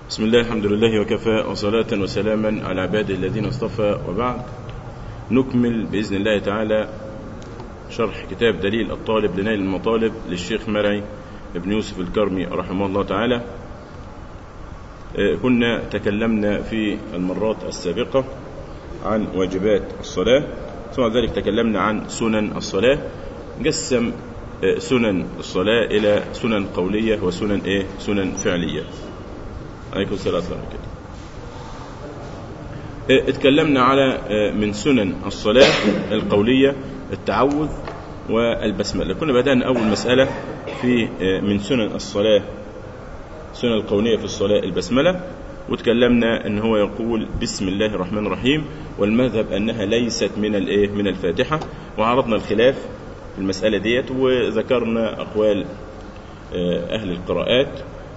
بسم الله الحمد لله وكفى وصلاة وسلاما على عباده الذين اصطفى وبعد نكمل بإذن الله تعالى شرح كتاب دليل الطالب لنيل المطالب للشيخ مرعي بن يوسف الكرمي رحمه الله تعالى كنا تكلمنا في المرات السابقة عن واجبات الصلاة ثم ذلك تكلمنا عن سنن الصلاة قسم سنن الصلاة إلى سنن قولية وسنن إيه؟ سنن فعلية عليكم السلام ورحمة كده اتكلمنا على من سنن الصلاة القولية التعوذ والبسملة كنا بدأنا أول مسألة في من سنن الصلاة سنن القولية في الصلاة البسملة وتكلمنا ان هو يقول بسم الله الرحمن الرحيم والمذهب انها ليست من الايه من الفاتحه وعرضنا الخلاف في المساله ديت وذكرنا اقوال اهل القراءات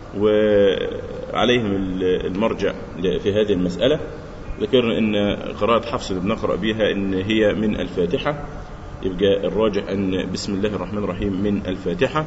وعليهم المرجع في هذه المساله ذكرنا ان قراءه حفص اللي بنقرا بها ان هي من الفاتحه يبقى الراجح ان بسم الله الرحمن الرحيم من الفاتحه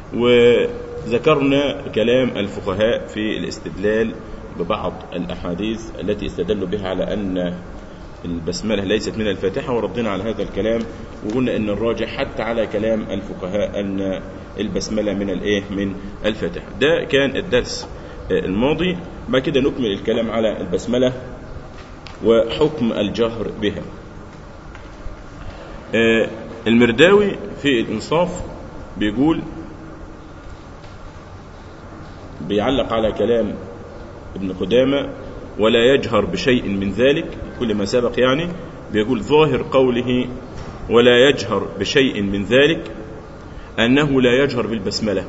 وذكرنا كلام الفقهاء في الاستدلال ببعض الأحاديث التي استدلوا بها على أن البسملة ليست من الفاتحة وردنا على هذا الكلام وقلنا أن الراجح حتى على كلام الفقهاء أن البسملة من الإيه من الفاتحة ده كان الدرس الماضي بعد كده نكمل الكلام على البسملة وحكم الجهر بها المرداوي في الإنصاف بيقول بيعلق على كلام ابن قدامة ولا يجهر بشيء من ذلك كل ما سبق يعني بيقول ظاهر قوله ولا يجهر بشيء من ذلك أنه لا يجهر بالبسملة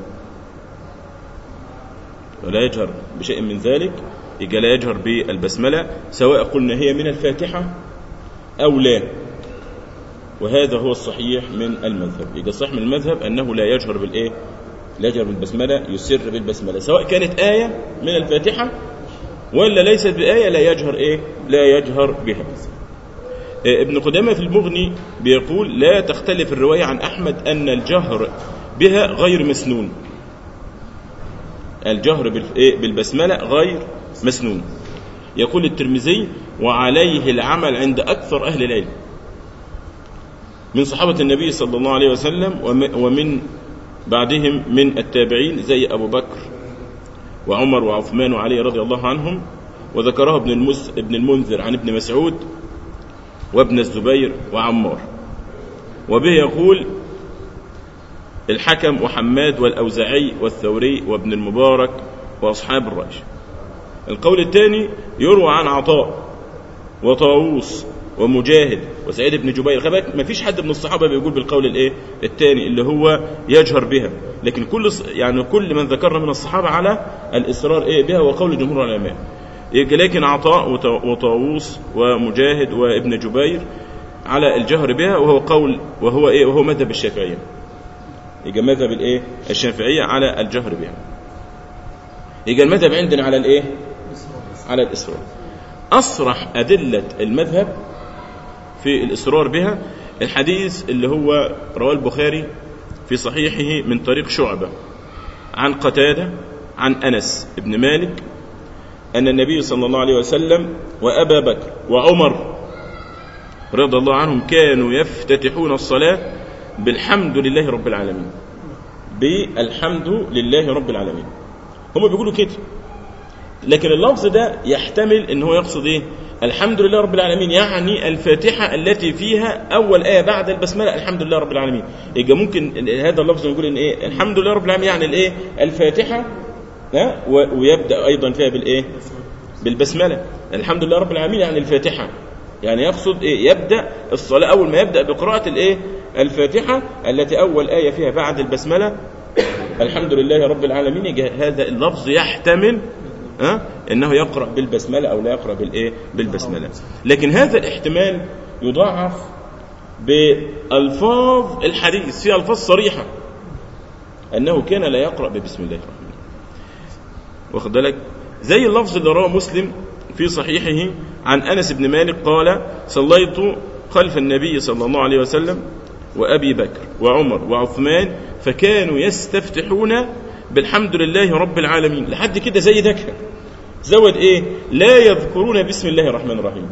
ولا يجهر بشيء من ذلك يبقى لا يجهر بالبسملة سواء قلنا هي من الفاتحة أو لا وهذا هو الصحيح من المذهب يبقى الصحيح من المذهب أنه لا يجهر بالإيه لا يجهر بالبسملة يسر بالبسملة سواء كانت آية من الفاتحة ولا ليست بآية لا يجهر إيه لا يجهر بها ابن قدامة في المغني بيقول لا تختلف الرواية عن أحمد أن الجهر بها غير مسنون الجهر بالبسملة غير مسنون يقول الترمذي وعليه العمل عند أكثر أهل العلم من صحابة النبي صلى الله عليه وسلم ومن بعدهم من التابعين زي أبو بكر وعمر وعثمان وعلي رضي الله عنهم وذكرها ابن, المز... ابن المنذر عن ابن مسعود وابن الزبير وعمار وبه يقول الحكم وحماد والأوزعي والثوري وابن المبارك وأصحاب الرأي القول الثاني يروى عن عطاء وطاووس ومجاهد وسعيد بن جبير خبك ما فيش حد من الصحابه بيقول بالقول الايه الثاني اللي هو يجهر بها لكن كل يعني كل من ذكرنا من الصحابه على الاصرار ايه بها وقول جمهور العلماء لكن عطاء وطاووس ومجاهد وابن جبير على الجهر بها وهو قول وهو ايه وهو مذهب الشافعيه يبقى مذهب الايه الشافعيه على الجهر بها يبقى المذهب عندنا على الايه على الاصرار اصرح ادله المذهب في الإصرار بها الحديث اللي هو رواه البخاري في صحيحه من طريق شعبة عن قتادة عن أنس بن مالك أن النبي صلى الله عليه وسلم وأبا بكر وعمر رضي الله عنهم كانوا يفتتحون الصلاة بالحمد لله رب العالمين بالحمد لله رب العالمين هم بيقولوا كده لكن اللفظ ده يحتمل ان هو يقصد ايه الحمد لله رب العالمين يعني الفاتحة التي فيها أول آية بعد البسملة الحمد لله رب العالمين يبقى ممكن هذا اللفظ نقول إن إيه الحمد لله رب العالمين يعني الإيه الفاتحة ها ويبدأ أيضا فيها بالإيه بالبسملة الحمد لله رب العالمين يعني الفاتحة يعني يقصد إيه يبدأ الصلاة أول ما يبدأ بقراءة الإيه الفاتحة التي أول آية فيها بعد البسملة الحمد لله رب العالمين هذا اللفظ يحتمل أه؟ انه يقرا بالبسمله او لا يقرا بالايه بالبسمله لكن هذا الاحتمال يضاعف بالفاظ الحديث في الفاظ صريحه انه كان لا يقرا ببسم الله الرحمن الرحيم واخد بالك زي اللفظ اللي رواه مسلم في صحيحه عن انس بن مالك قال صليت خلف النبي صلى الله عليه وسلم وابي بكر وعمر وعثمان فكانوا يستفتحون بالحمد لله رب العالمين لحد كده زي ده زود ايه لا يذكرون بسم الله الرحمن الرحيم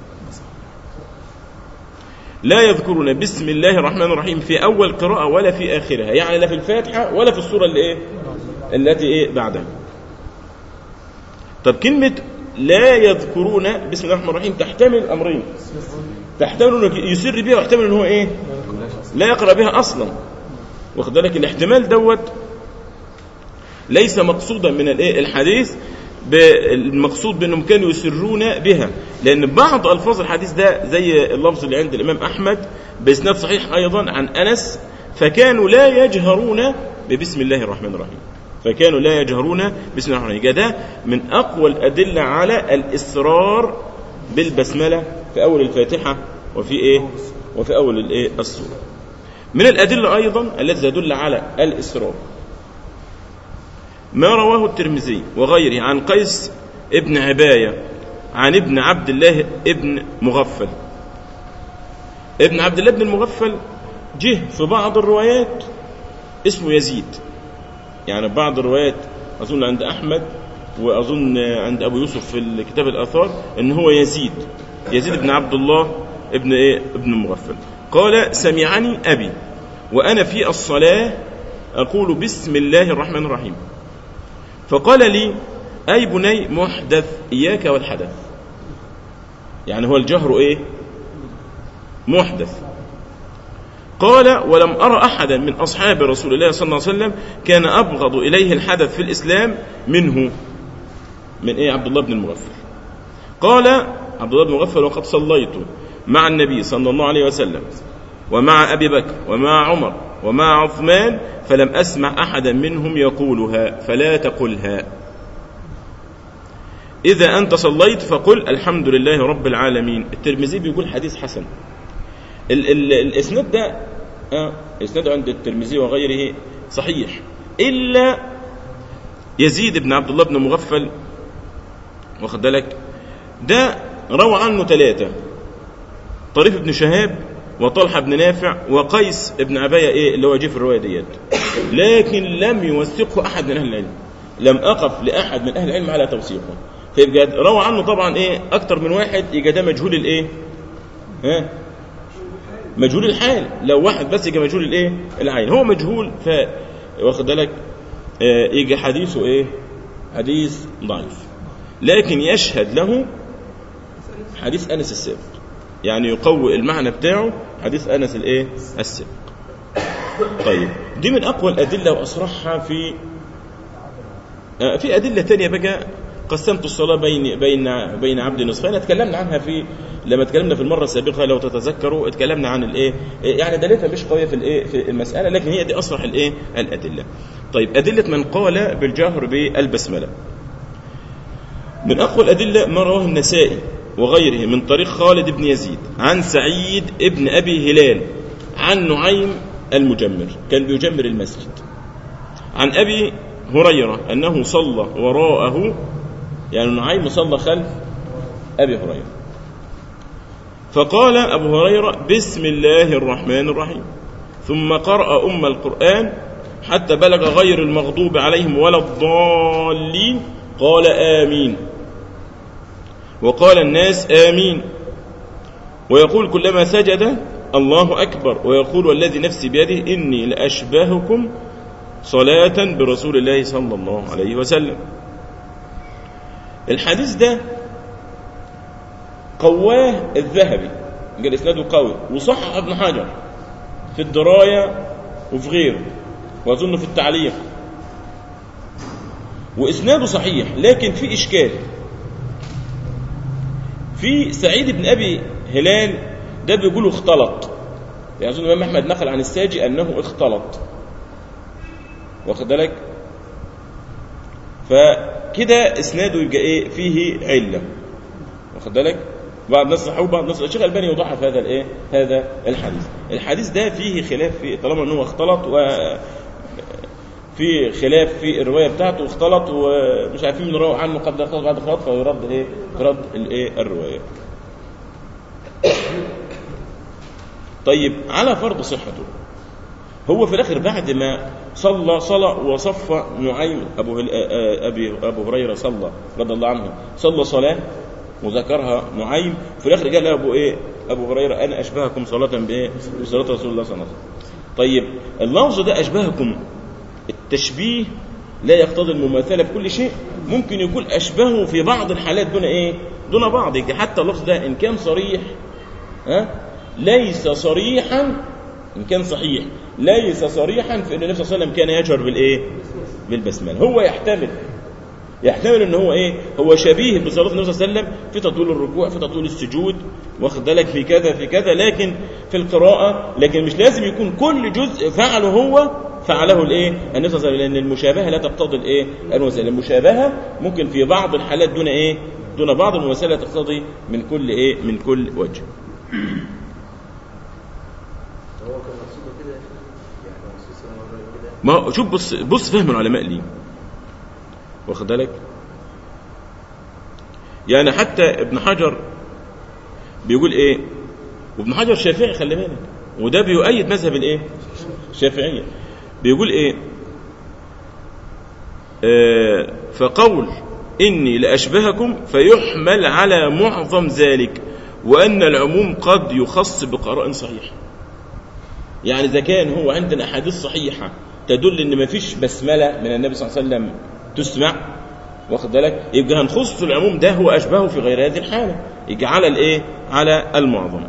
لا يذكرون بسم الله الرحمن الرحيم في اول قراءه ولا في اخرها يعني لا في الفاتحه ولا في السوره اللي ايه التي ايه بعدها طب كلمه لا يذكرون بسم الله الرحمن الرحيم تحتمل امرين تحتمل انه يسر بها ويحتمل ان هو ايه لا يقرا بها اصلا واخد بالك الاحتمال دوت ليس مقصودا من الايه الحديث المقصود بانهم كانوا يسرون بها لان بعض الفاظ الحديث ده زي اللفظ اللي عند الامام احمد باسناد صحيح ايضا عن انس فكانوا لا يجهرون ببسم الله الرحمن الرحيم فكانوا لا يجهرون بسم الله الرحمن الرحيم ده من اقوى الادله على الاصرار بالبسمله في اول الفاتحه وفي ايه وفي اول الايه السوره من الادله ايضا التي تدل على الاصرار ما رواه الترمذي وغيره عن قيس ابن عباية عن ابن عبد الله ابن مغفل ابن عبد الله ابن المغفل جه في بعض الروايات اسمه يزيد يعني بعض الروايات أظن عند أحمد وأظن عند أبو يوسف في كتاب الآثار إن هو يزيد يزيد بن عبد الله ابن إيه ابن المغفل قال سمعني أبي وأنا في الصلاة أقول بسم الله الرحمن الرحيم فقال لي أي بني محدث إياك والحدث يعني هو الجهر إيه محدث قال ولم أرى أحدا من أصحاب رسول الله صلى الله عليه وسلم كان أبغض إليه الحدث في الإسلام منه من إيه عبد الله بن المغفل قال عبد الله بن المغفل وقد صليت مع النبي صلى الله عليه وسلم ومع أبي بكر ومع عمر ومع عثمان فلم أسمع أحدا منهم يقولها فلا تقلها إذا أنت صليت فقل الحمد لله رب العالمين الترمذي بيقول حديث حسن ال ال الإسناد ده آه إسناد عند الترمذي وغيره صحيح إلا يزيد بن عبد الله بن مغفل واخد بالك ده روى عنه ثلاثة طريف بن شهاب وطلحة بن نافع وقيس بن عباية إيه اللي هو جه في الرواية ديت لكن لم يوثقه أحد من أهل العلم لم أقف لأحد من أهل العلم على توثيقه فيبقى روى عنه طبعا إيه أكتر من واحد يبقى ده مجهول الإيه ها مجهول الحال لو واحد بس يبقى مجهول الإيه العين هو مجهول ف واخد بالك آه يجي حديثه إيه حديث ضعيف لكن يشهد له حديث أنس السابق يعني يقوي المعنى بتاعه حديث انس الايه السابق طيب دي من اقوى الادله واصرحها في آه في ادله ثانيه بقى قسمت الصلاه بين بين بين عبد نصفين اتكلمنا عنها في لما اتكلمنا في المره السابقه لو تتذكروا اتكلمنا عن الايه يعني دليلها مش قويه في الايه في المساله لكن هي دي اصرح الايه الادله طيب ادله من قال بالجهر بالبسمله من اقوى الادله ما رواه النسائي وغيره من طريق خالد بن يزيد عن سعيد ابن أبي هلال عن نعيم المجمر كان بيجمر المسجد عن أبي هريرة أنه صلى وراءه يعني نعيم صلى خلف أبي هريرة فقال أبو هريرة بسم الله الرحمن الرحيم ثم قرأ أم القرآن حتى بلغ غير المغضوب عليهم ولا الضالين قال آمين وقال الناس آمين ويقول كلما سجد الله أكبر ويقول والذي نفسي بيده إني لأشبهكم صلاة برسول الله صلى الله عليه وسلم الحديث ده قواه الذهبي قال إسناده قوي وصحح ابن حجر في الدراية وفي غيره وأظن في التعليق وإسناده صحيح لكن في إشكال في سعيد بن ابي هلال ده بيقولوا اختلط يعني اظن الامام احمد نقل عن الساجي انه اختلط واخد بالك فكده اسناده يبقى ايه فيه عله واخد بالك بعض الناس صححوه بعض الناس الشيخ الباني يضعف هذا الايه هذا الحديث الحديث ده فيه خلاف في طالما انه اختلط و في خلاف في الروايه بتاعته اختلط ومش عارفين من روى عنه قد اختلط بعد اختلط فيرد ايه رد الايه الروايه طيب على فرض صحته هو في الاخر بعد ما صلى صلى وصف نعيم ابو هل... ابي ابو هريره صلى رضي الله عنه صلى صلاه وذكرها نعيم في الاخر قال له ابو ايه ابو هريره انا اشبهكم صلاه بايه بصلاه رسول الله صلى الله عليه وسلم طيب اللفظ ده اشبهكم التشبيه لا يقتضي المماثله في كل شيء ممكن يكون اشبهه في بعض الحالات دون ايه دون بعض حتى اللفظ ده ان كان صريح ها ليس صريحا ان كان صحيح ليس صريحا في ان النبي صلى الله عليه وسلم كان يجهر بالايه بالبسمله هو يحتمل يحتمل ان هو ايه هو شبيه بصلاه النبي صلى الله عليه وسلم في تطويل الركوع في تطويل السجود واخد بالك في كذا في كذا لكن في القراءه لكن مش لازم يكون كل جزء فعله هو فعله الايه النبي صلى الله عليه وسلم لان المشابهه لا تقتضي الايه المماثله المشابهه ممكن في بعض الحالات دون ايه دون بعض المماثله تقتضي من كل ايه من كل وجه هو كان مقصوده كده يا شيخ يعني الرسول صلى الله عليه وسلم كده ما هو شوف بص بص فهم العلماء ليه واخد بالك يعني حتى ابن حجر بيقول ايه وابن حجر شافعي خلي بالك وده بيؤيد مذهب الايه الشافعيه بيقول ايه آه فقول اني لاشبهكم فيحمل على معظم ذلك وان العموم قد يخص بقراء صحيحه يعني اذا كان هو عندنا احاديث صحيحه تدل ان ما فيش بسمله من النبي صلى الله عليه وسلم تسمع واخد بالك يبقى هنخص العموم ده هو اشبهه في غير هذه الحاله يجي على الايه على المعظم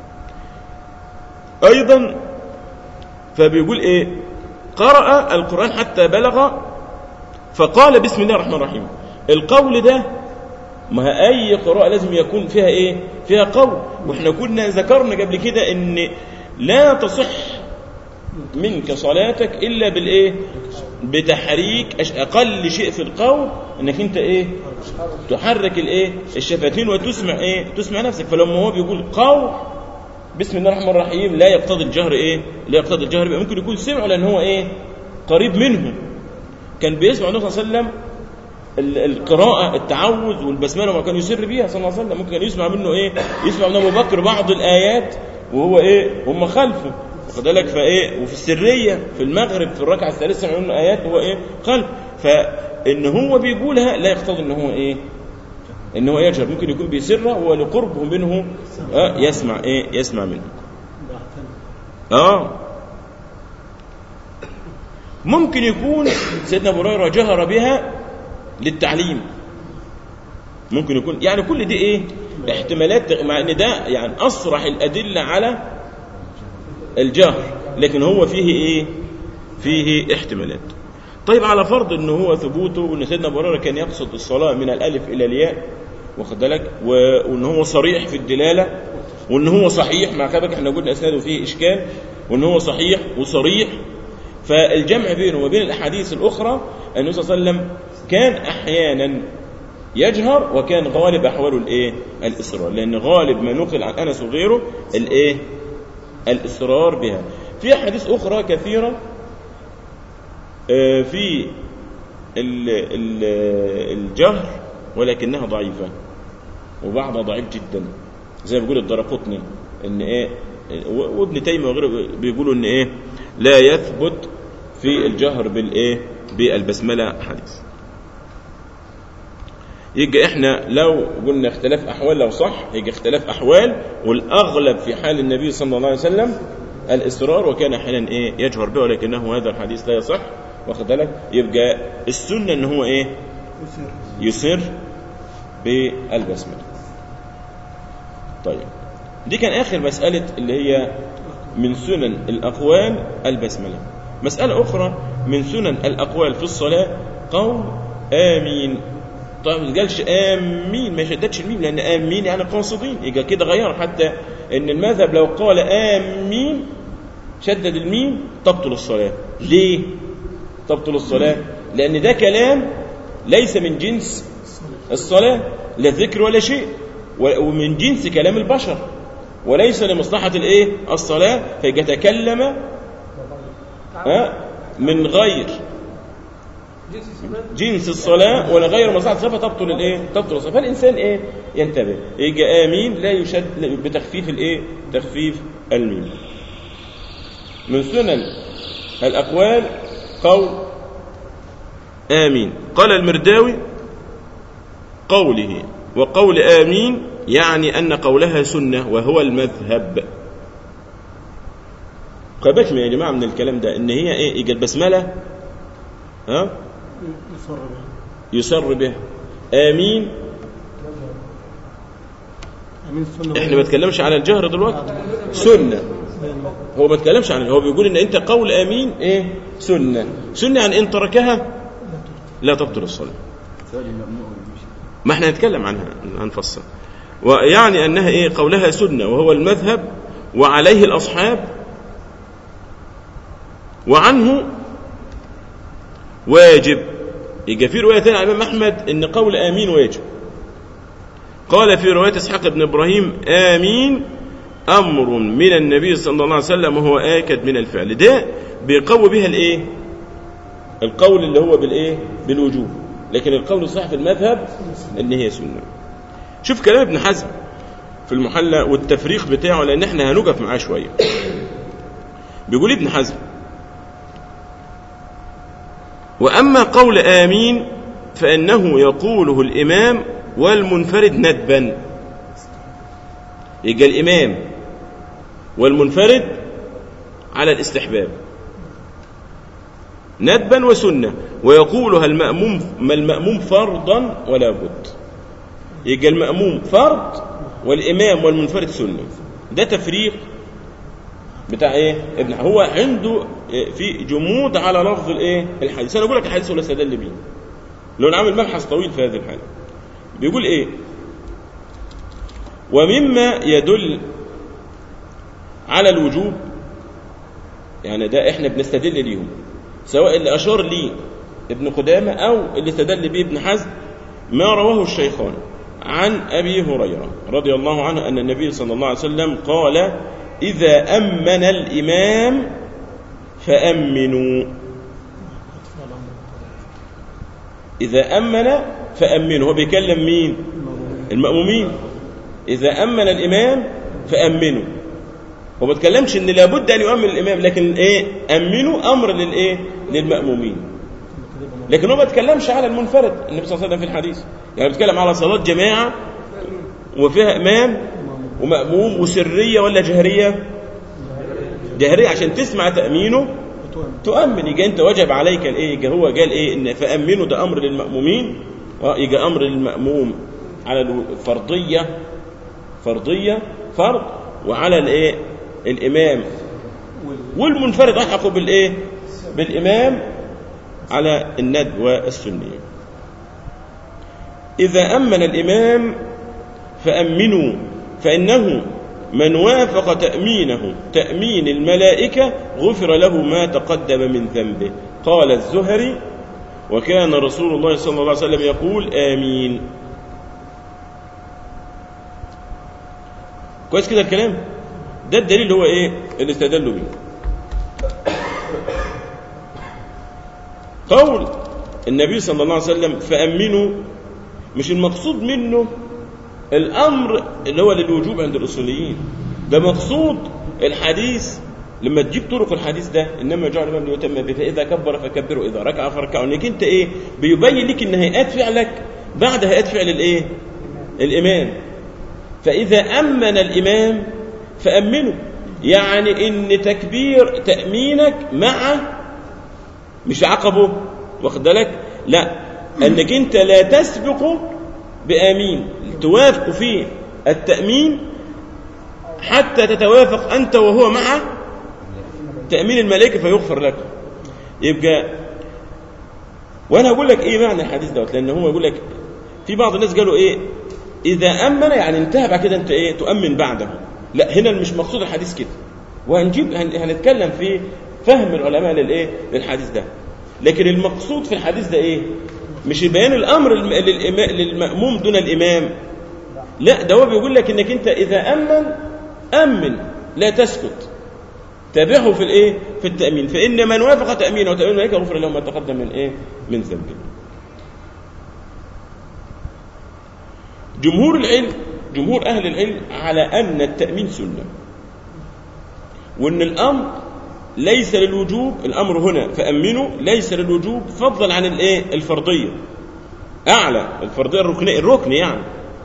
ايضا فبيقول ايه قرأ القرآن حتى بلغ فقال بسم الله الرحمن الرحيم القول ده ما اي قراءة لازم يكون فيها ايه فيها قول واحنا كنا ذكرنا قبل كده ان لا تصح منك صلاتك الا بالايه بتحريك أش- اقل شيء في القول انك انت ايه تحرك الايه الشفتين وتسمع ايه تسمع نفسك فلما هو بيقول قول بسم الله الرحمن الرحيم لا يقتضي الجهر ايه لا يقتضي الجهر يبقى ممكن يكون سمعه لان هو ايه قريب منه كان بيسمع النبي صلى الله عليه وسلم ال- القراءة التعوذ والبسملة ما كان يسر بيها صلى الله عليه وسلم ممكن كان يسمع منه ايه يسمع من ابو بكر بعض الايات وهو ايه هم خلفه واخد بالك فايه وفي السرية في المغرب في الركعة الثالثة سمع منه ايات وهو ايه خلف فان هو بيقولها لا يقتضي ان هو ايه ان هو يجهر ممكن يكون بيسرها ولقربه منه آه يسمع ايه يسمع منه اه ممكن يكون سيدنا ابو هريره جهر بها للتعليم ممكن يكون يعني كل دي ايه احتمالات مع ان ده يعني اصرح الادله على الجهر لكن هو فيه ايه فيه احتمالات طيب على فرض ان هو ثبوته وان سيدنا ابو هريره كان يقصد الصلاه من الالف الى الياء واخد بالك و- وان هو صريح في الدلاله وان هو صحيح مع كذلك احنا قلنا اسناده فيه اشكال وان هو صحيح وصريح فالجمع بينه وبين الاحاديث الاخرى النبي صلى الله عليه وسلم كان احيانا يجهر وكان غالب احواله الايه الاصرار لان غالب ما نقل عن انس وغيره الايه الاصرار بها في احاديث اخرى كثيره آه، في ال- ال- الجهر ولكنها ضعيفه وبعضها ضعيف جدا زي ما بيقول الدرقطني ان ايه و- وابن تيميه وغيره بيقولوا ان ايه لا يثبت في الجهر بالايه بالبسمله حديث يبقى احنا لو قلنا اختلاف احوال لو صح يبقى اختلاف احوال والاغلب في حال النبي صلى الله عليه وسلم الاصرار وكان احيانا ايه يجهر به ولكنه هذا الحديث لا يصح واخد بالك يبقى السنه ان هو ايه يسر بالبسمله طيب دي كان اخر مساله اللي هي من سنن الاقوال البسمله مساله اخرى من سنن الاقوال في الصلاه قول امين طيب ما قالش امين ما شددش الميم لان امين يعني قاصدين يبقى كده غير حتى ان المذهب لو قال امين شدد الميم تبطل الصلاه ليه تبطل الصلاه لان ده كلام ليس من جنس الصلاه لا ذكر ولا شيء و- ومن جنس كلام البشر وليس لمصلحه الايه الصلاه فيتكلم ها من غير جنس الصلاة ولا غير مصلحة الصلاة فتبطل الايه؟ تبطل الصلاة فالإنسان ايه؟ ينتبه يجي آمين لا يشد بتخفيف الايه؟ تخفيف الميم من سنن الأقوال قول آمين قال المرداوي قوله وقول آمين يعني أن قولها سنة وهو المذهب خباش يا جماعة من الكلام ده إن هي إيه يجي البسملة ها يصر به يسر به آمين امين السنه احنا ما بنتكلمش على الجهر دلوقتي سنة هو ما بيتكلمش عن هو بيقول ان انت قول امين ايه سنة سنة يعني ان تركها لا تبطل الصلاة سؤال الممنوع مش ما احنا هنتكلم عنها هنفصل ويعني انها ايه قولها سنة وهو المذهب وعليه الاصحاب وعنه واجب يبقى في رواية ثانية عن الإمام أحمد إن قول آمين واجب قال في رواية إسحاق بن إبراهيم آمين أمر من النبي صلى الله عليه وسلم وهو آكد من الفعل ده بيقوي بها الإيه القول اللي هو بالإيه بالوجوب لكن القول الصحيح في المذهب إن هي سنة شوف كلام ابن حزم في المحلى والتفريق بتاعه لأن احنا هنقف معاه شوية بيقول ابن حزم وأما قول آمين فإنه يقوله الإمام والمنفرد ندبا يبقى الإمام والمنفرد على الاستحباب ندبا وسنة ويقولها المأموم ما المأموم فرضا ولا بد يبقى المأموم فرض والإمام والمنفرد سنة ده تفريق بتاع ايه ابن هو عنده إيه، في جمود على لفظ الايه الحديث انا اقول لك الحديث ولا استدل بيه لو عامل مبحث طويل في هذه الحاله بيقول ايه ومما يدل على الوجوب يعني ده احنا بنستدل ليهم سواء اللي اشار ليه ابن قدامه او اللي استدل به ابن حزم ما رواه الشيخان عن ابي هريره رضي الله عنه ان النبي صلى الله عليه وسلم قال اذا امن الامام فامنوا اذا امن فامنوا هو بيكلم مين المأمومين إذا أمن الإمام فأمنوا هو ما بيتكلمش إن لابد أن يؤمن الإمام لكن إيه أمنوا أمر للإيه للمأمومين لكن هو ما بيتكلمش على المنفرد النبي صلى الله عليه وسلم في الحديث يعني بيتكلم على صلاة جماعة وفيها إمام ومأموم وسرية ولا جهرية جهرية عشان تسمع تأمينه تؤمن يجي انت وجب عليك الايه يجي هو قال ايه ان فامنوا ده امر للمامومين يجي امر للماموم على الفرضيه فرضيه فرض وعلى الايه الامام والمنفرد الحقوا بالايه بالامام على الند والسنيه اذا امن الامام فامنوا فانه من وافق تأمينه تأمين الملائكة غفر له ما تقدم من ذنبه قال الزهري وكان رسول الله صلى الله عليه وسلم يقول آمين كويس كده الكلام ده الدليل اللي هو ايه اللي استدلوا بيه قول النبي صلى الله عليه وسلم فأمنوا مش المقصود منه الامر اللي هو للوجوب عند الاصوليين ده مقصود الحديث لما تجيب طرق الحديث ده انما جعل الامام ليتم به فاذا كبر فكبروا اذا ركع فركعوا انك انت ايه بيبين لك ان هيئات فعلك بعد هيئات فعل الايه الامام فاذا امن الامام فامنوا يعني ان تكبير تامينك مع مش عقبه واخد بالك لا انك انت لا تسبق بامين توافق فيه التأمين حتى تتوافق أنت وهو مع تأمين الملائكة فيغفر لك يبقى وأنا أقول لك إيه معنى الحديث دوت لأن هو يقول لك في بعض الناس قالوا إيه إذا أمن يعني انتهى بعد كده أنت إيه تؤمن بعده لا هنا مش مقصود الحديث كده وهنجيب هنتكلم في فهم العلماء للإيه للحديث ده لكن المقصود في الحديث ده إيه مش بيان الأمر للمأموم دون الإمام لا ده هو بيقول لك انك انت اذا امن امن لا تسكت تابعه في الايه في التامين فان من وافق تامينه وتامين الملائكه غفر له ما تقدم من ايه من ذنبه جمهور العلم جمهور اهل العلم على ان التامين سنه وان الامر ليس للوجوب الامر هنا فامنوا ليس للوجوب فضلا عن الايه الفرضيه اعلى الفرضيه الركنيه الركن يعني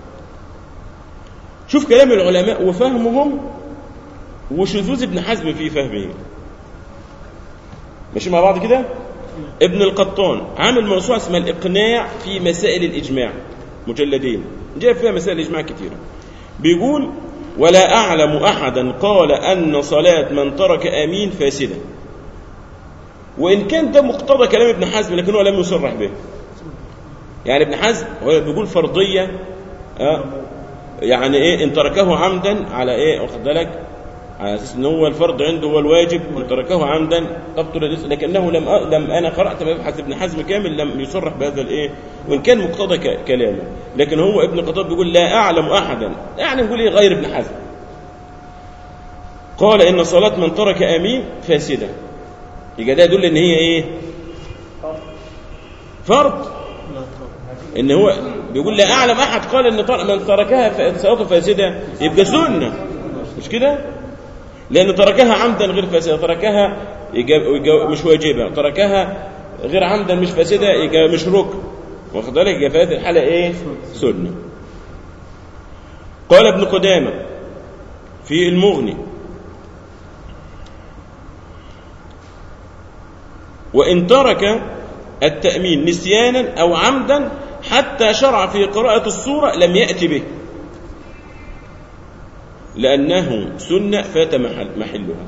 شوف كلام العلماء وفهمهم وشذوذ ابن حزم في فهمه ماشي مع بعض كده ابن القطان عامل موسوعه اسمها الاقناع في مسائل الاجماع مجلدين جاء فيها مسائل الاجماع كثيره بيقول ولا اعلم احدا قال ان صلاه من ترك امين فاسده وان كان ده مقتضى كلام ابن حزم لكنه لم يصرح به يعني ابن حزم هو بيقول فرضيه آه يعني ايه ان تركه عمدا على ايه واخد بالك على اساس ان هو الفرض عنده هو الواجب ان تركه عمدا تبطل الرزق لكنه لم أ... لم انا قرات مبحث ابن حزم كامل لم يصرح بهذا الايه وان كان مقتضى ك... كلامه لكن هو ابن قطاب بيقول لا اعلم احدا يعني نقول ايه غير ابن حزم قال ان صلاه من ترك امين فاسده يبقى ده يدل ان هي ايه فرض لا ترى ان هو بيقول لا اعلم احد قال ان طر- من تركها ف- صلاته فاسده يبقى سنه مش كده لان تركها عمدا غير فاسده تركها يجا- يجا- مش واجبه تركها غير عمدا مش فاسده يبقى مش ركن واخد بالك يبقى في هذه الحاله ايه سنه قال ابن قدامه في المغني وإن ترك التأمين نسيانا أو عمدا حتى شرع في قراءة السورة لم يأتي به لأنه سنة فات محل محلها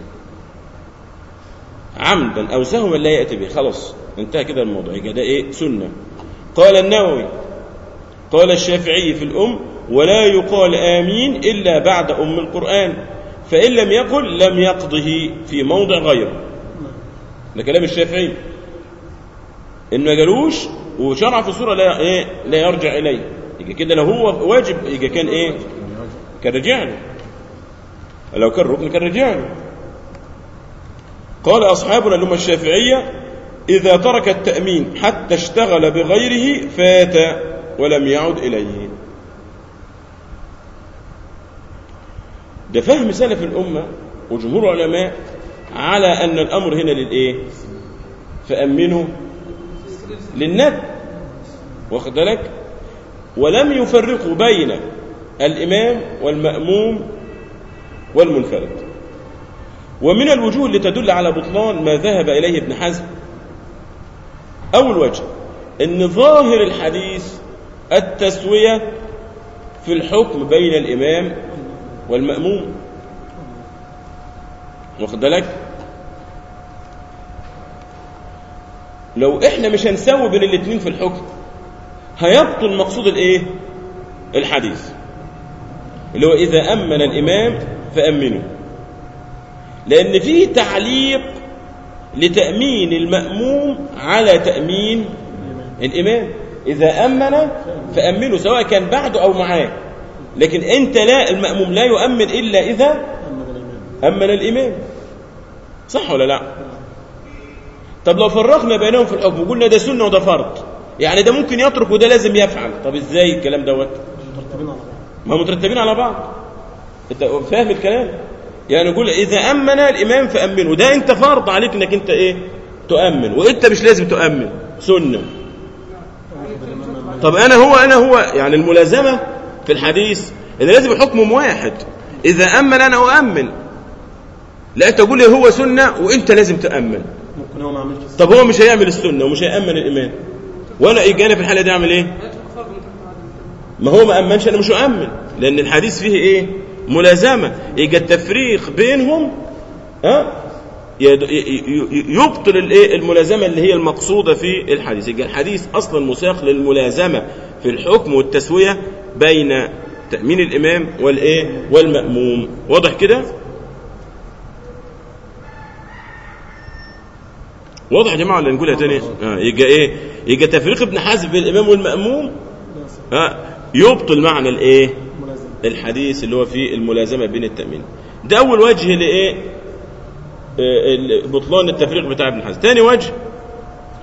عمدا أو سهوا لا يأتي به خلاص انتهى كده الموضوع يبقى ده إيه سنة قال النووي قال الشافعي في الأم ولا يقال آمين إلا بعد أم القرآن فإن لم يقل لم يقضه في موضع غيره ده كلام الشافعي ان ما جالوش وشرع في الصوره لا ايه لا يرجع اليه يجي كده لو هو واجب يجي كان ايه كان رجع له لو كان ركن كان رجع له قال اصحابنا اللي هم الشافعيه اذا ترك التامين حتى اشتغل بغيره فات ولم يعد اليه ده فهم سلف الامه وجمهور العلماء على ان الامر هنا للايه فامنوا للندب واخد بالك ولم يفرقوا بين الامام والماموم والمنفرد ومن الوجوه اللي تدل على بطلان ما ذهب اليه ابن حزم اول وجه ان ظاهر الحديث التسويه في الحكم بين الامام والماموم واخد بالك لو احنا مش هنسوي بين الاثنين في الحكم هيبطل مقصود الايه الحديث اللي هو اذا امن الامام فامنوا لان فيه تعليق لتامين الماموم على تامين الامام اذا امن فامنوا سواء كان بعده او معاه لكن انت لا الماموم لا يؤمن الا اذا أما الإمام امن الامام صح ولا لا طب لو فرقنا بينهم في الحكم وقلنا ده سنه وده فرض يعني ده ممكن يترك وده لازم يفعل طب ازاي الكلام دوت مرتبين على بعض ما مترتبين على بعض انت فاهم الكلام يعني نقول اذا امن الامام فامن وده انت فرض عليك انك انت ايه تؤمن وانت مش لازم تؤمن سنه واخد الإمام أما طب انا هو انا هو يعني الملازمه في الحديث ان لازم الحكم واحد اذا امن انا اؤمن لا انت تقول لي هو سنه وانت لازم تامن ممكن هو ما عملش كده. طب هو مش هيعمل السنه ومش هيامن الامام وانا اجي انا في الحاله دي اعمل ايه ما هو ما امنش انا مش هامن لان الحديث فيه ايه ملازمه يجي التفريق بينهم ها يد- ي- ي- يبطل الايه الملازمه اللي هي المقصوده في الحديث يبقى الحديث اصلا مساق للملازمه في الحكم والتسويه بين تامين الامام والايه والماموم واضح كده واضح يا جماعه ولا نقولها تاني اه يبقى ايه يبقى تفريق ابن حزم بين الامام والماموم لا صح. ها يبطل معنى الايه ملازم الحديث اللي هو فيه الملازمه بين التامين ده اول وجه لايه آه، ال- بطلان التفريق بتاع ابن حزم ثاني وجه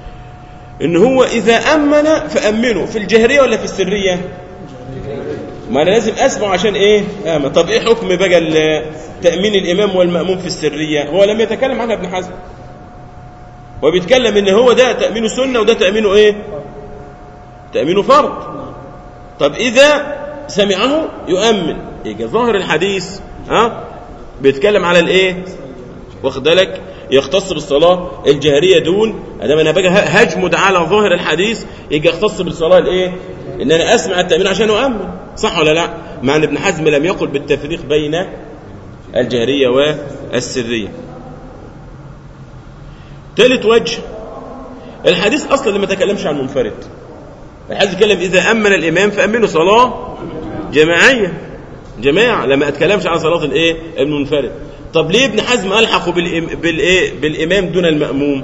ان هو اذا امن فامنوا في الجهريه ولا في السريه ما انا لازم اسمع عشان ايه آه طب ايه حكم بقى ال- تامين الامام والماموم في السريه هو لم يتكلم عنها ابن حزم هو بيتكلم ان هو ده تامينه سنه وده تامينه ايه تامينه فرض طب اذا سمعه يؤمن يجي ظاهر الحديث ها بيتكلم على الايه واخد بالك يختص بالصلاه الجهريه دون ادام انا باجي هجمد على ظاهر الحديث يجي يختص بالصلاه الايه ان انا اسمع التامين عشان اؤمن صح ولا لا مع ان ابن حزم لم يقل بالتفريق بين الجهريه والسريه ثالث وجه الحديث اصلا لما تكلمش عن المنفرد الحديث يتكلم اذا امن الامام فامنوا صلاه جماعيه جماعه لما اتكلمش عن صلاه الايه المنفرد طب ليه ابن حزم الحقوا بالإم... بالايه بالامام دون الماموم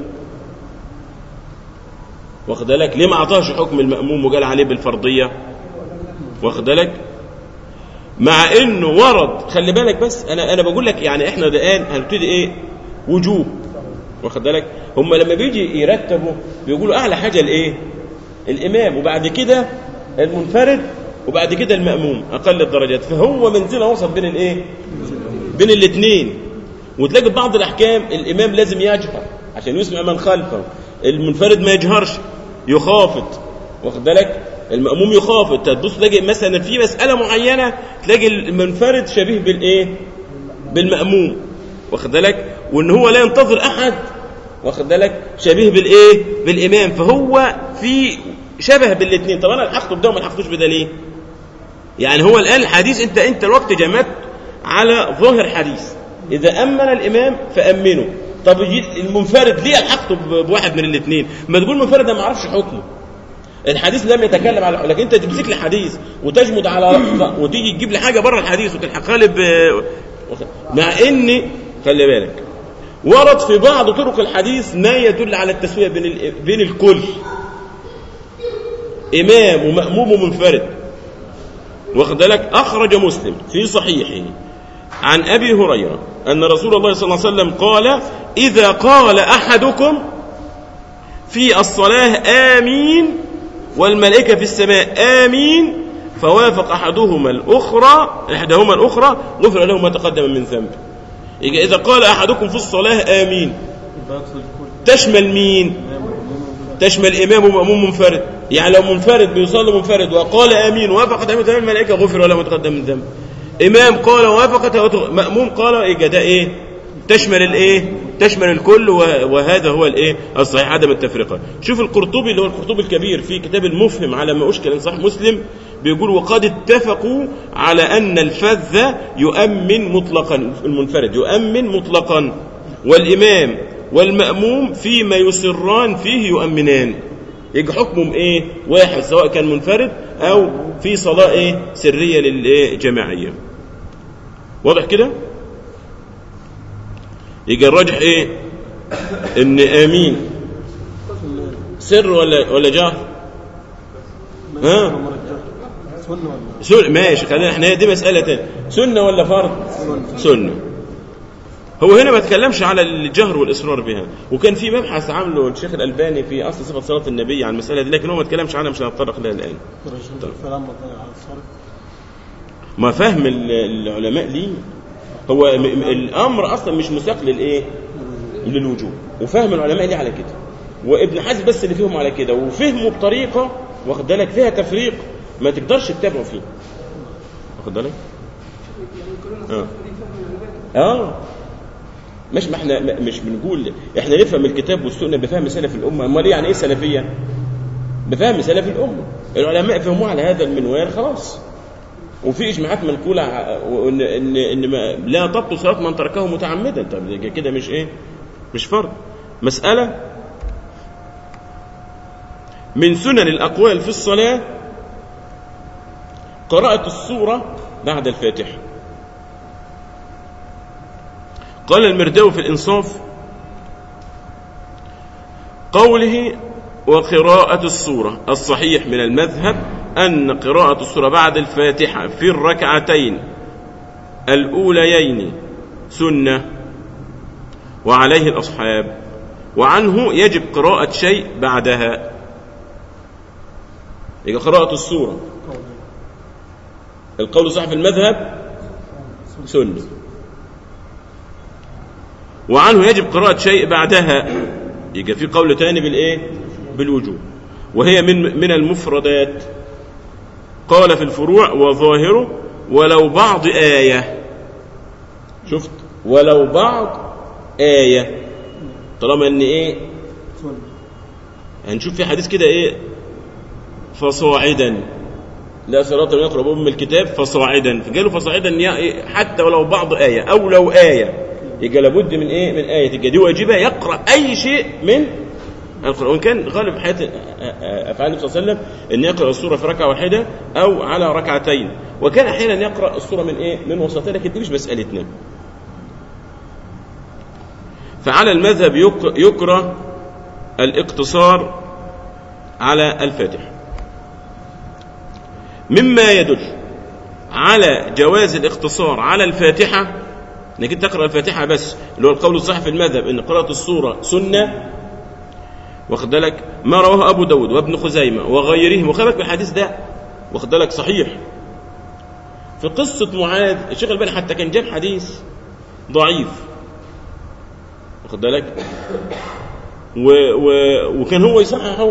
واخد بالك ليه ما اعطاش حكم الماموم وقال عليه بالفرضيه واخد بالك مع انه ورد خلي بالك بس انا انا بقول لك يعني احنا الان هنبتدي ايه وجوب واخد بالك هم لما بيجي يرتبوا بيقولوا اعلى حاجه الايه الامام وبعد كده المنفرد وبعد كده الماموم اقل الدرجات فهو منزله وسط بين الايه بين الاثنين وتلاقي في بعض الاحكام الامام لازم يجهر عشان يسمع من خلفه المنفرد ما يجهرش يخافت واخد بالك المأموم يخافت تبص تلاقي مثلا في مسألة معينة تلاقي المنفرد شبيه بالايه بالمأموم واخد بالك وان هو لا ينتظر احد واخد بالك شبيه بالايه بالامام فهو في شبه بالاثنين طب انا الحقته بده وما الحقتوش بده ليه يعني هو الان الحديث انت انت الوقت جمعت على ظاهر حديث اذا امن الامام فامنه طب يجي المنفرد ليه الحقته بواحد من الاثنين ما تقول منفرد انا ما اعرفش حكمه الحديث لم يتكلم على لكن انت تمسك لي حديث وتجمد على لفظه وتيجي تجيب لي حاجه بره الحديث وتلحقها لي ب... مع ان خلي بالك ورد في بعض طرق الحديث ما يدل على التسويه بين ال... بين الكل امام وماموم ومنفرد واخد بالك اخرج مسلم في صحيحه عن ابي هريره ان رسول الله صلى الله عليه وسلم قال اذا قال احدكم في الصلاه امين والملائكه في السماء امين فوافق احدهما الاخرى احداهما الاخرى غفر له ما تقدم من ذنبه يجي اذا قال احدكم في الصلاه امين يبقى يقصد الكل تشمل مين إمام ومأموم تشمل امام وماموم منفرد يعني لو منفرد بيصلي منفرد وقال امين وافقت امين تمام الملائكه غفر له ما تقدم من ذنبه امام قال وافقت ماموم قال يبقى ده ايه تشمل الايه تشمل الكل و- وهذا هو الايه الصحيح عدم التفرقه شوف القرطبي اللي هو القرطبي الكبير في كتاب المفهم على ما اشكل ان صحيح مسلم بيقول وقد اتفقوا على ان الفذ يؤمن مطلقا المنفرد يؤمن مطلقا والامام والماموم فيما يسران فيه يؤمنان يبقى حكمهم ايه واحد سواء كان منفرد او في صلاه ايه سريه للجماعيه واضح كده يبقى الراجح ايه ان امين سر ولا ولا جهر ها سنة ولا سنة ماشي خلينا احنا دي مسألة تانية سنة ولا فرض سنة هو هنا ما تكلمش على الجهر والإصرار بها وكان في مبحث عامله الشيخ الألباني في أصل صفة صلاة النبي عن المسألة دي لكن هو ما تكلمش عنها مش هنتطرق لها الآن رجل فلما ضيع على الصرف ما فهم ال- العلماء ليه هو م- م- الأمر أصلا مش مساق للإيه للوجوب وفهم العلماء ليه على كده وابن حزم بس اللي فيهم على كده وفهمه بطريقة واخد بالك فيها تفريق ما تقدرش تتابعه فيه واخد بالك اه اه مش ما احنا ما- مش بنقول احنا نفهم الكتاب والسنه بفهم سلف الامه امال ايه يعني ايه سلفيه بفهم سلف الامه العلماء فهموه على هذا المنوال خلاص وفي اجماعات منقوله ع- وان ان ان ما لا تبطل صلاه من تركه متعمدا طب ده كده مش ايه مش فرض مساله من سنن الاقوال في الصلاه قراءه السوره بعد الفاتحه قال المرداوي في الإنصاف قوله وقراءة السورة الصحيح من المذهب أن قراءة السورة بعد الفاتحة في الركعتين الأوليين سنة وعليه الأصحاب وعنه يجب قراءة شيء بعدها يبقى قراءة السورة القول صاحب المذهب سنة وعنه يجب قراءة شيء بعدها يبقى في قول تاني بالإيه بالوجوب وهي من من المفردات قال في الفروع وظاهره ولو بعض آية شفت ولو بعض آية طالما ان ايه سنة هنشوف في حديث كده ايه فصاعدا لا صراط من يقرأ بأم الكتاب فصاعدا فقالوا فصاعدا يا- حتى ولو بعض آية أو لو آية يبقى لابد من إيه من آية يبقى دي واجبة يقرأ أي شيء من القرآن وإن كان غالب حياة أفعال النبي صلى الله عليه وسلم أن يقرأ السورة في ركعة واحدة أو على ركعتين وكان أحيانا يقرأ السورة من إيه من وسطها لكن دي مش مسألتنا فعلى المذهب يك- يكره الاقتصار على الفاتحة مما يدل على جواز الاقتصار على الفاتحة انك انت تقرا الفاتحة بس اللي هو القول الصحيح في المذهب ان قراءة السورة سنة واخد بالك ما رواه ابو داود وابن خزيمة وغيرهم وخلك بالحديث ده واخد بالك صحيح في قصة معاذ الشيخ الباني حتى كان جاب حديث ضعيف واخد بالك و و وكان هو يصححه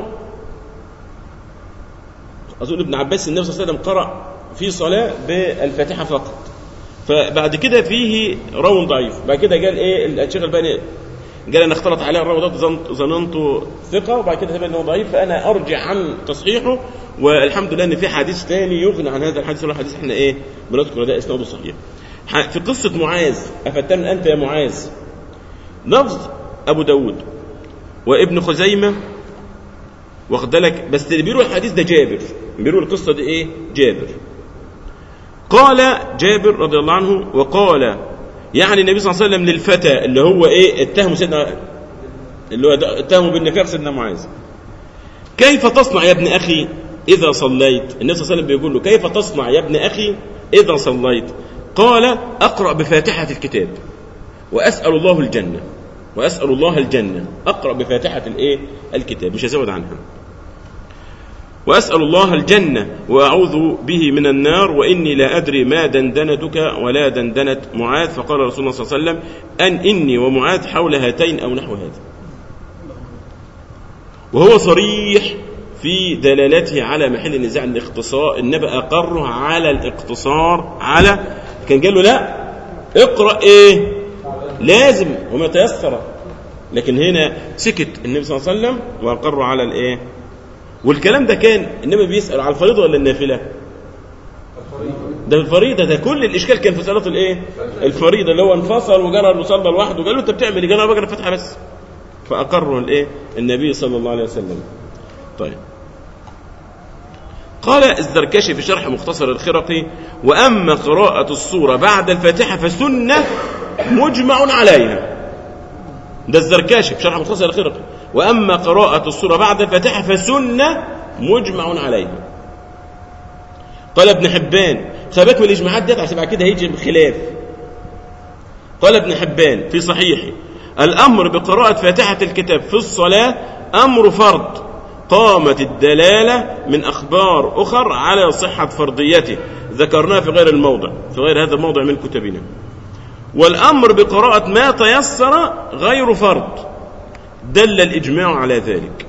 اظن ابن عباس النبي صلى الله عليه وسلم قرأ في صلاة بالفاتحة فقط فبعد كده فيه راو ضعيف بعد كده قال ايه الشيخ الباني قال انا اختلط عليه الراوي ده ظن- ظننته ثقه وبعد كده تبين انه ضعيف فانا ارجع عن تصحيحه والحمد لله ان في حديث ثاني يغني عن هذا الحديث ولا حديث احنا ايه بنذكر ده اسناده صحيح ح- في قصه معاذ افتن انت يا معاذ لفظ ابو داود وابن خزيمه واخد بالك بس اللي بيروي الحديث ده جابر بيروي القصه دي ايه جابر قال جابر رضي الله عنه وقال يعني النبي صلى الله عليه وسلم للفتى اللي هو ايه اتهم سيدنا اللي هو ده- اتهمه بالنفاق سيدنا معاذ كيف تصنع يا ابن اخي اذا صليت النبي صلى الله عليه وسلم بيقول له كيف تصنع يا ابن اخي اذا صليت قال اقرا بفاتحه الكتاب واسال الله الجنه واسال الله الجنه اقرا بفاتحه الايه الكتاب مش هزود عنها وأسأل الله الجنة وأعوذ به من النار وإني لا أدري ما دندنتك ولا دندنت معاذ فقال رسول الله صلى الله عليه وسلم أن إني ومعاذ حول هاتين أو نحو هذا وهو صريح في دلالته على محل النزاع الاختصار النبي أقره على الاقتصار على كان قال له لا اقرأ ايه لازم وما تيسر لكن هنا سكت النبي صلى الله عليه وسلم وأقره على الايه والكلام ده كان النبي بيسأل على الفريضة ولا النافلة ده الفريضة ده كل الإشكال كان في صلاة الإيه الفريضة اللي هو انفصل وجرى المصلى لوحده وقال له أنت بتعمل إيه؟ قال له أنا بقرا الفاتحة بس فأقره الإيه النبي صلى الله عليه وسلم طيب قال الزركشي في شرح مختصر الخرقي وأما قراءة السورة بعد الفاتحة فسنة مجمع عليها ده الزركاشي في شرح مختصر الخرقي واما قراءه السوره بعد الفاتحه فسنه مجمع عليها قال ابن حبان خلي بالك من الاجماعات ديت عشان بعد كده هيجي بخلاف قال ابن حبان في صحيحه الامر بقراءه فاتحه الكتاب في الصلاه امر فرض قامت الدلاله من اخبار اخر على صحه فرضيته ذكرناها في غير الموضع في غير هذا الموضع من كتبنا والامر بقراءه ما تيسر غير فرض دل الإجماع على ذلك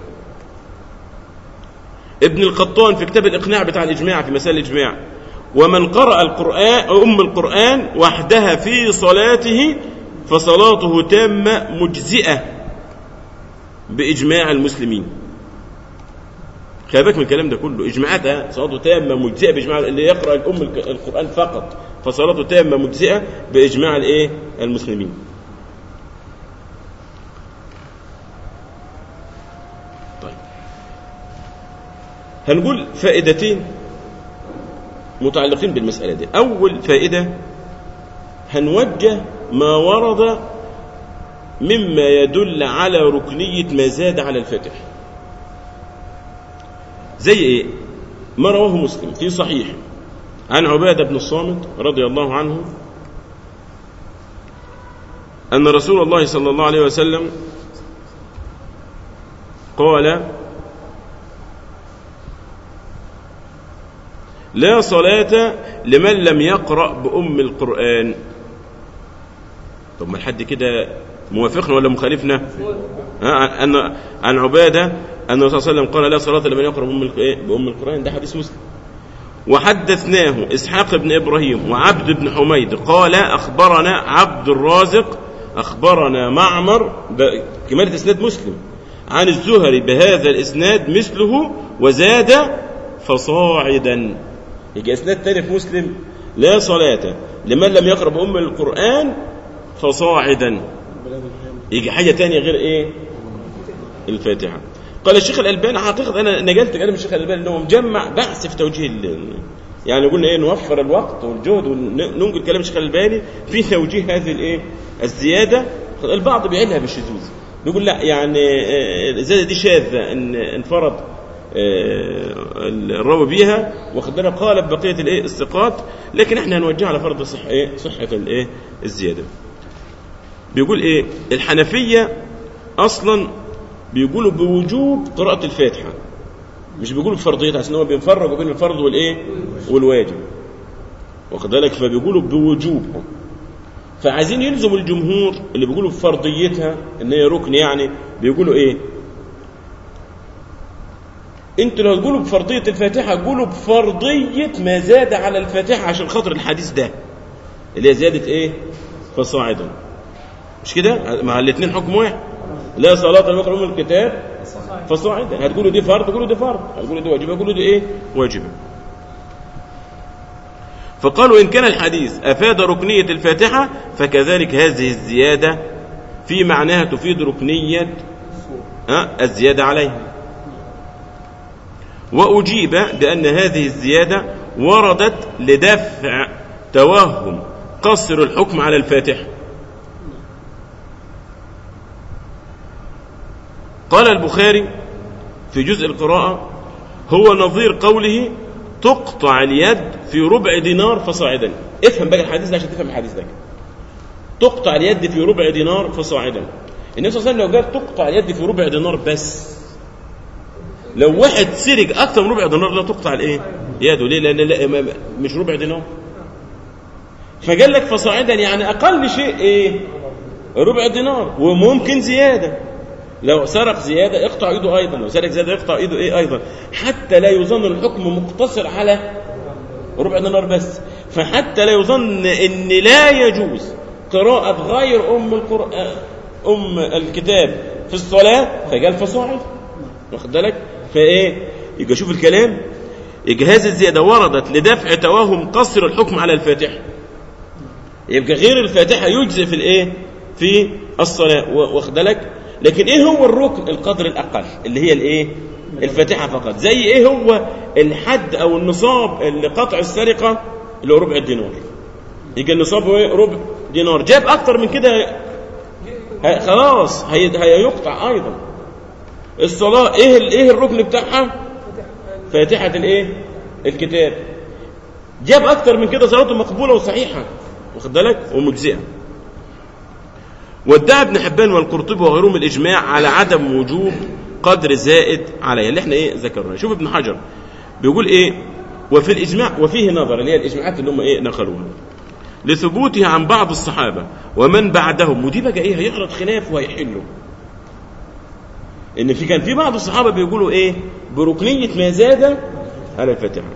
ابن القطان في كتاب الإقناع بتاع الإجماع في مسائل الإجماع ومن قرأ القرآن أم القرآن وحدها في صلاته فصلاته تامة مجزئة بإجماع المسلمين خلي بالك من الكلام ده كله إجماعاتها صلاته تامة مجزئة بإجماع اللي يقرأ الأم القرآن فقط فصلاته تامة مجزئة بإجماع الإيه المسلمين هنقول فائدتين متعلقين بالمسألة دي أول فائدة هنوجه ما ورد مما يدل على ركنية ما زاد على الفتح زي إيه ما رواه مسلم في صحيح عن عبادة بن الصامت رضي الله عنه أن رسول الله صلى الله عليه وسلم قال لا صلاة لمن لم يقرأ بأم القرآن طب ما الحد كده موافقنا ولا مخالفنا ها أن عن عبادة أن الرسول صلى الله عليه وسلم قال لا صلاة لمن يقرأ بأم الق- إيه؟ بأم القرآن ده حديث مسلم وحدثناه إسحاق بن إبراهيم وعبد بن حميد قال أخبرنا عبد الرازق أخبرنا معمر ب- كمالة إسناد مسلم عن الزهري بهذا الإسناد مثله وزاد فصاعدا يجي إسناد تاني في مسلم لا صلاة لمن لم يقرأ بأم القرآن فصاعدا بلاد الحين يجي حاجة تانية غير إيه الفاتحة قال الشيخ الألباني حقيقة أنا نقلت كلام الشيخ الألباني أنه مجمع بحث في توجيه ال- يعني قلنا إيه نوفر الوقت والجهد وننقل كلام الشيخ الألباني في توجيه هذه الإيه الزيادة البعض بيعينها بالشذوذ يقول لا يعني آه، الزيادة دي شاذة إن انفرد آه، الراوي بيها واخد بالك قال بقية الإيه الثقات لكن احنا هنوجهها على فرض صح إيه صحة الإيه الزيادة بيقول ايه الحنفية اصلا بيقولوا بوجوب قراءة الفاتحة مش بيقولوا بفرضيتها عشان هو بيفرقوا بين الفرض والايه والواجب واخد بالك فبيقولوا بوجوبها فعايزين يلزموا الجمهور اللي بيقولوا بفرضيتها ان هي ركن يعني بيقولوا ايه انتوا لو تقولوا بفرضية الفاتحة قولوا بفرضية ما زاد على الفاتحة عشان خاطر الحديث ده اللي هي زيادة ايه فصاعدا مش كده مع الاثنين حكم واحد لا صلاة لم يقرأ من الكتاب فصاعدا هتقولوا دي فرض تقولوا دي فرض هتقولوا دي واجبة تقولوا دي ايه واجبة فقالوا إن كان الحديث أفاد ركنية الفاتحة فكذلك هذه الزيادة في معناها تفيد ركنية ها، الزيادة عليها وأجيب بأن هذه الزيادة وردت لدفع توهم قصر الحكم على الفاتحة قال البخاري في جزء القراءة هو نظير قوله تقطع اليد في ربع دينار فصاعدا افهم بقى الحديث ده عشان تفهم الحديث ده تقطع اليد في ربع دينار فصاعدا النبي صلى الله عليه وسلم لو قال تقطع اليد في ربع دينار بس لو واحد سرق اكثر من ربع دينار لا تقطع الايه يده ليه لان لا ما- مش ربع دينار فقال لك فصاعدا يعني اقل شيء ايه ربع دينار وممكن زياده لو سرق زيادة اقطع ايده ايضا لو سرق زيادة اقطع ايده ايه ايضا حتى لا يظن الحكم مقتصر على ربع دينار بس فحتى لا يظن ان لا يجوز قراءة غير ام القرآن ام الكتاب في الصلاة فقال فصاعد واخد بالك فايه يبقى شوف الكلام يبقى هذه الزيادة وردت لدفع توهم قصر الحكم على الفاتحة يبقى غير الفاتحة يجزئ في الايه في الصلاة و- واخد بالك لكن ايه هو الركن القدر الاقل اللي هي الايه الفاتحة فقط زي ايه هو الحد او النصاب اللي قطع السرقة اللي هو ربع الدينار يبقى النصاب هو إيه؟ ربع دينار جاب اكتر من كده ه- خلاص هي- هيقطع ايضا الصلاة ايه ال- ايه الركن بتاعها فاتحة الايه الكتاب جاب اكتر من كده صلاته مقبولة وصحيحة واخد بالك ومجزئة وادعى ابن حبان والقرطبي وغيرهم الاجماع على عدم وجوب قدر زائد عليه اللي احنا ايه ذكرناه شوف ابن حجر بيقول ايه وفي الاجماع وفيه نظر اللي هي الاجماعات اللي هم ايه نقلوها لثبوته عن بعض الصحابه ومن بعدهم ودي بقى ايه هيعرض خلاف وهيحله ان في كان في بعض الصحابه بيقولوا ايه بركنيه ما زاد على الفاتحه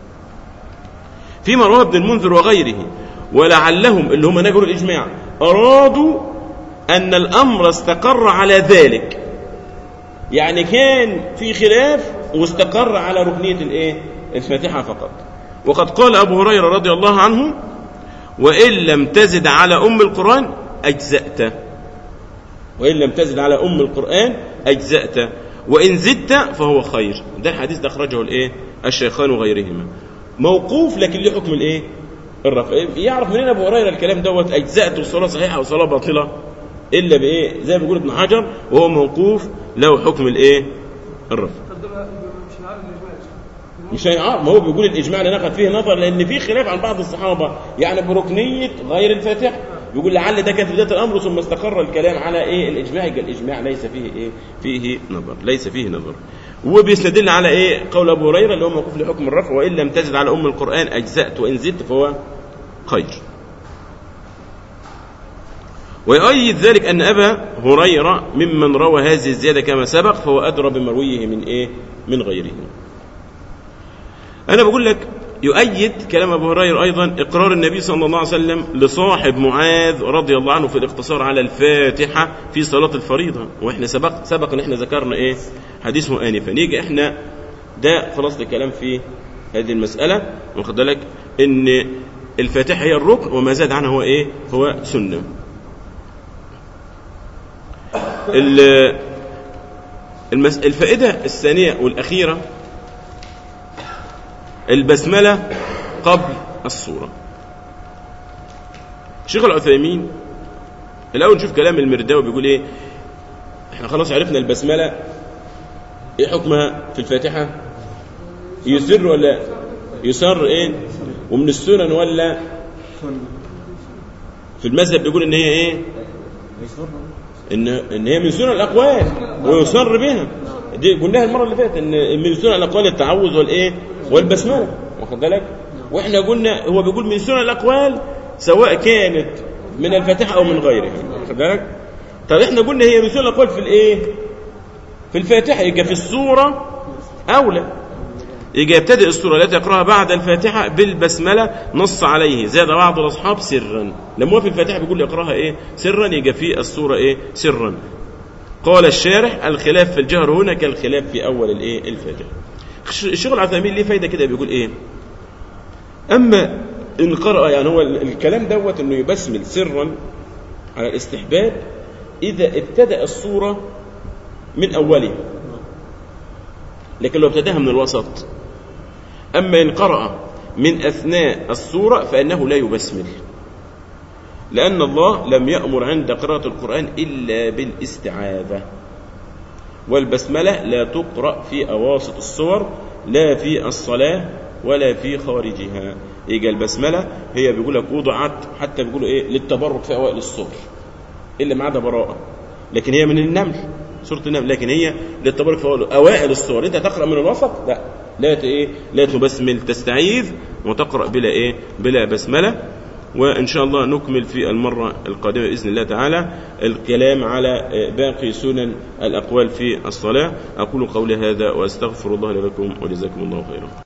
فيما رواه ابن المنذر وغيره ولعلهم اللي هم نقلوا الاجماع ارادوا ان الامر استقر على ذلك يعني كان في خلاف واستقر على ركنيه الايه الفاتحه فقط وقد قال ابو هريره رضي الله عنه وان لم تزد على ام القران اجزات وإن لم تزد على أم القرآن أجزأت وإن زدت فهو خير ده الحديث ده أخرجه الإيه الشيخان وغيرهما موقوف لكن ليه حكم الإيه الرفع يعرف منين أبو هريرة الكلام دوت أجزأت والصلاة صحيحة وصلاة باطلة إلا بإيه زي ما بيقول ابن حجر وهو موقوف له حكم الإيه الرفع طب ده بقى مش هنعرف الاجماع يا شيخ. مش هيعارض ما هو بيقول الاجماع اللي ناخد فيه نظر لان في خلاف عن بعض الصحابه يعني بركنيه غير الفاتحه يقول لعل ده كان في بدايه الامر ثم استقر الكلام على ايه الاجماع يبقى الاجماع ليس فيه ايه فيه نظر ليس فيه نظر وبيستدل على ايه قول ابو هريره اللي هو موقوف لحكم الرفع وان لم تزد على ام القران اجزات وان زدت فهو خير ويؤيد ذلك ان ابا هريره ممن روى هذه الزياده كما سبق فهو ادرى بمرويه من ايه من غيره انا بقول لك يؤيد كلام ابو هريره ايضا اقرار النبي صلى الله عليه وسلم لصاحب معاذ رضي الله عنه في الاقتصار على الفاتحه في صلاه الفريضه واحنا سبق سبق ان احنا ذكرنا ايه حديثه انفا نيجي احنا ده خلاص الكلام في هذه المساله واخد بالك ان الفاتحه هي الركن وما زاد عنها هو ايه هو سنه ال- المس... الفائده الثانيه والاخيره البسملة قبل الصورة شيخ العثيمين الأول نشوف كلام المرداوي بيقول إيه إحنا خلاص عرفنا البسملة إيه حكمها في الفاتحة يسر ولا يسر إيه ومن السنن ولا سنة في المذهب بيقول إن هي إيه إن إن هي من سنن الأقوال ويسر بها دي قلناها المرة اللي فاتت إن من سنن الأقوال التعوذ والإيه والبسملة واخد بالك واحنا قلنا هو بيقول من سنن الاقوال سواء كانت من الفاتحه او من غيرها واخد بالك طب احنا قلنا هي من سنن الاقوال في الايه في الفاتحه يبقى في السوره اولى يجي يبتدئ السوره التي يقراها بعد الفاتحه بالبسمله نص عليه زاد بعض الاصحاب سرا لما هو في الفاتحه بيقول يقراها ايه سرا يجي في السوره ايه سرا قال الشارح الخلاف في الجهر هنا كالخلاف في اول الايه الفاتحه الشيخ العثيمين ليه فايده كده بيقول ايه اما ان قرأ يعني هو الكلام دوت انه يبسمل سرا على الاستحباب اذا ابتدأ الصورة من اولها لكن لو ابتداها من الوسط اما ان قرأ من اثناء الصورة فانه لا يبسمل لان الله لم يأمر عند قراءة القرآن الا بالاستعاذة والبسملة لا تقرأ في أواسط الصور لا في الصلاة ولا في خارجها يجي البسملة هي بيقول لك وضعت حتى بيقولوا ايه للتبرك في أوائل الصور إلا ما عدا براءة لكن هي من النمل سورة النمل لكن هي للتبرك في أوائل- أوائل الصور أنت تقرأ من الوسط لا لا ت- ايه لا تبسمل تستعيذ وتقرأ بلا ايه بلا بسملة وإن شاء الله نكمل في المرة القادمة بإذن الله تعالى الكلام على باقي سنن الأقوال في الصلاة أقول قولي هذا وأستغفر الله لكم وجزاكم الله خيرا